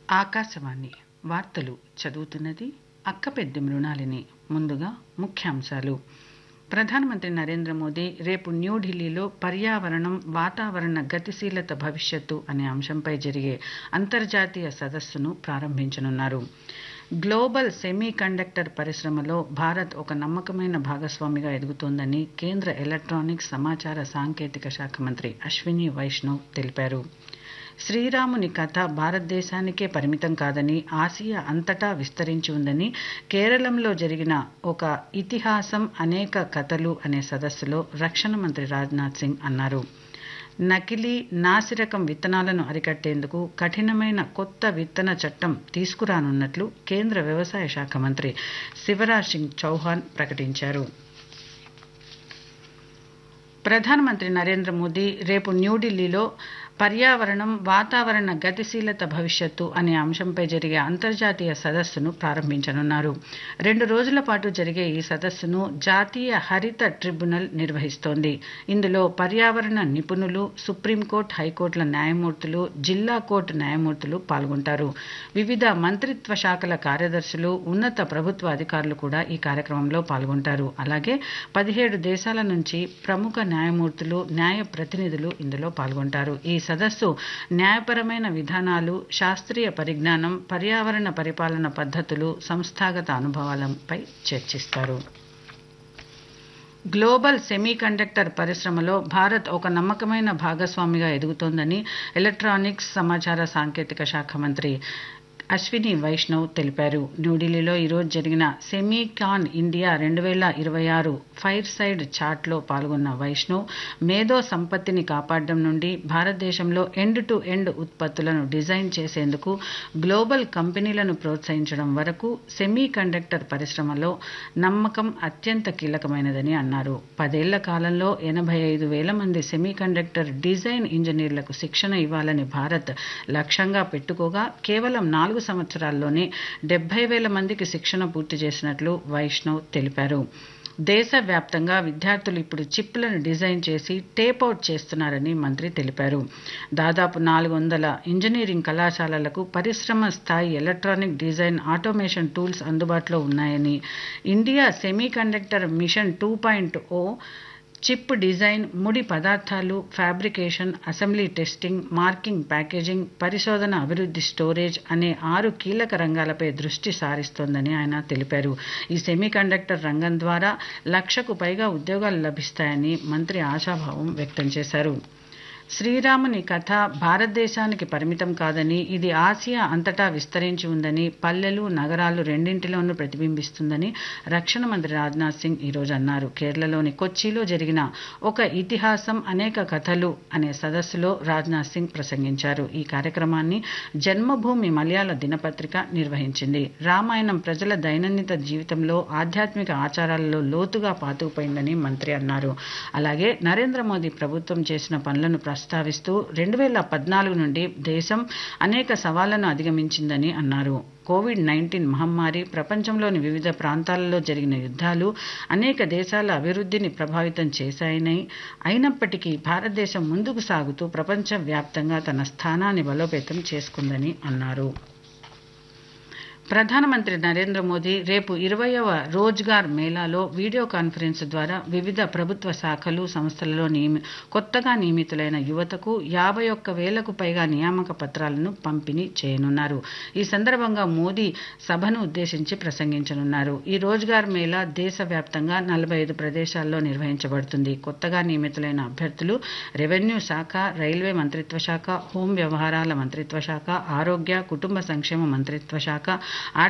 ఆకాశవాణి వార్తలు చదువుతున్నది అక్కపెద్ది మృణాలిని ముందుగా ముఖ్యాంశాలు ప్రధానమంత్రి నరేంద్ర మోదీ రేపు న్యూఢిల్లీలో పర్యావరణం వాతావరణ గతిశీలత భవిష్యత్తు అనే అంశంపై జరిగే అంతర్జాతీయ సదస్సును ప్రారంభించనున్నారు గ్లోబల్ సెమీ కండక్టర్ పరిశ్రమలో భారత్ ఒక నమ్మకమైన భాగస్వామిగా ఎదుగుతోందని కేంద్ర ఎలక్ట్రానిక్స్ సమాచార సాంకేతిక శాఖ మంత్రి అశ్విని వైష్ణవ్ తెలిపారు శ్రీరాముని కథ భారతదేశానికే పరిమితం కాదని ఆసియా అంతటా విస్తరించి ఉందని కేరళంలో జరిగిన ఒక ఇతిహాసం అనేక కథలు అనే సదస్సులో రక్షణ మంత్రి రాజ్నాథ్ సింగ్ అన్నారు నకిలీ నాసిరకం విత్తనాలను అరికట్టేందుకు కఠినమైన కొత్త విత్తన చట్టం తీసుకురానున్నట్లు కేంద్ర వ్యవసాయ శాఖ మంత్రి శివరాజ్ సింగ్ చౌహాన్ ప్రకటించారు ప్రధానమంత్రి నరేంద్ర మోదీ రేపు న్యూఢిల్లీలో పర్యావరణం వాతావరణ గతిశీలత భవిష్యత్తు అనే అంశంపై జరిగే అంతర్జాతీయ సదస్సును ప్రారంభించనున్నారు రెండు రోజుల పాటు జరిగే ఈ సదస్సును జాతీయ హరిత ట్రిబ్యునల్ నిర్వహిస్తోంది ఇందులో పర్యావరణ నిపుణులు సుప్రీంకోర్టు హైకోర్టుల న్యాయమూర్తులు జిల్లా కోర్టు న్యాయమూర్తులు పాల్గొంటారు వివిధ మంత్రిత్వ శాఖల కార్యదర్శులు ఉన్నత ప్రభుత్వ అధికారులు కూడా ఈ కార్యక్రమంలో పాల్గొంటారు అలాగే పదిహేడు దేశాల నుంచి ప్రముఖ న్యాయమూర్తులు న్యాయ ప్రతినిధులు ఇందులో పాల్గొంటారు ఈ సదస్సు న్యాయపరమైన విధానాలు శాస్త్రీయ పరిజ్ఞానం పర్యావరణ పరిపాలన పద్ధతులు సంస్థాగత అనుభవాలపై చర్చిస్తారు గ్లోబల్ సెమీ కండక్టర్ పరిశ్రమలో భారత్ ఒక నమ్మకమైన భాగస్వామిగా ఎదుగుతోందని ఎలక్ట్రానిక్స్ సమాచార సాంకేతిక శాఖ మంత్రి అశ్విని వైష్ణవ్ తెలిపారు న్యూఢిల్లీలో ఈరోజు జరిగిన సెమీకాన్ ఇండియా రెండు వేల ఇరవై ఆరు ఫైర్ సైడ్ చాట్లో పాల్గొన్న వైష్ణవ్ మేధో సంపత్తిని కాపాడడం నుండి భారతదేశంలో ఎండ్ టు ఎండ్ ఉత్పత్తులను డిజైన్ చేసేందుకు గ్లోబల్ కంపెనీలను ప్రోత్సహించడం వరకు సెమీ కండక్టర్ పరిశ్రమలో నమ్మకం అత్యంత కీలకమైనదని అన్నారు పదేళ్ల కాలంలో ఎనభై ఐదు వేల మంది సెమీ కండక్టర్ డిజైన్ ఇంజనీర్లకు శిక్షణ ఇవ్వాలని భారత్ లక్ష్యంగా పెట్టుకోగా కేవలం నాలుగు నాలుగు సంవత్సరాల్లోనే డెబ్బై వేల మందికి శిక్షణ పూర్తి చేసినట్లు వైష్ణవ్ తెలిపారు దేశవ్యాప్తంగా విద్యార్థులు ఇప్పుడు చిప్లను డిజైన్ చేసి టేప్ అవుట్ చేస్తున్నారని మంత్రి తెలిపారు దాదాపు నాలుగు వందల ఇంజనీరింగ్ కళాశాలలకు పరిశ్రమ స్థాయి ఎలక్ట్రానిక్ డిజైన్ ఆటోమేషన్ టూల్స్ అందుబాటులో ఉన్నాయని India semiconductor mission two point O chip design ముడి పదార్థాలు fabrication assembly testing marking packaging పరిశోధన అభివృద్ధి స్టోరేజ్ అనే ఆరు కీలక రంగాలపై దృష్టి సారిస్తోందని ఆయన తెలిపారు ఈ సెమీ కండక్టర్ రంగం ద్వారా లక్షకు పైగా ఉద్యోగాలు లభిస్తాయని మంత్రి ఆశాభావం వ్యక్తం చేశారు శ్రీరాముని కథ భారతదేశానికి పరిమితం కాదని ఇది ఆసియా అంతటా విస్తరించి ఉందని పల్లెలు నగరాలు రెండింటిలోనూ ప్రతిబింబిస్తుందని రక్షణ మంత్రి రాజ్నాథ్ సింగ్ ఈరోజు అన్నారు కేరళలోని కొచ్చిలో జరిగిన ఒక ఇతిహాసం అనేక కథలు అనే సదస్సులో రాజ్నాథ్ సింగ్ ప్రసంగించారు ఈ కార్యక్రమాన్ని జన్మభూమి మలయాళ దినపత్రిక నిర్వహించింది రామాయణం ప్రజల దైనందిన జీవితంలో ఆధ్యాత్మిక ఆచారాలలో లోతుగా పాతుకుపోయిందని మంత్రి అన్నారు అలాగే నరేంద్ర మోదీ ప్రభుత్వం చేసిన పనులను ప్రస్తావిస్తూ రెండు వేల పద్నాలుగు నుండి దేశం అనేక సవాళ్లను అధిగమించిందని అన్నారు కోవిడ్ నైన్టీన్ మహమ్మారి ప్రపంచంలోని వివిధ ప్రాంతాలలో జరిగిన యుద్ధాలు అనేక దేశాల అభివృద్ధిని ప్రభావితం చేశాయని అయినప్పటికీ భారతదేశం ముందుకు సాగుతూ ప్రపంచవ్యాప్తంగా తన స్థానాన్ని బలోపేతం చేసుకుందని అన్నారు ప్రధానమంత్రి నరేంద్ర మోదీ రేపు ఇరవయవ రోజ్గార్ మేళాలో వీడియో కాన్ఫరెన్స్ ద్వారా వివిధ ప్రభుత్వ శాఖలు సంస్థలలో నియమి కొత్తగా నియమితులైన యువతకు యాభై ఒక్క వేలకు పైగా నియామక పత్రాలను పంపిణీ చేయనున్నారు ఈ సందర్భంగా మోదీ సభను ఉద్దేశించి ప్రసంగించనున్నారు ఈ రోజ్గార్ మేళా దేశవ్యాప్తంగా నలభై ఐదు ప్రదేశాల్లో నిర్వహించబడుతుంది కొత్తగా నియమితులైన అభ్యర్థులు రెవెన్యూ శాఖ రైల్వే మంత్రిత్వ శాఖ హోం వ్యవహారాల మంత్రిత్వ శాఖ ఆరోగ్య కుటుంబ సంక్షేమ మంత్రిత్వ శాఖ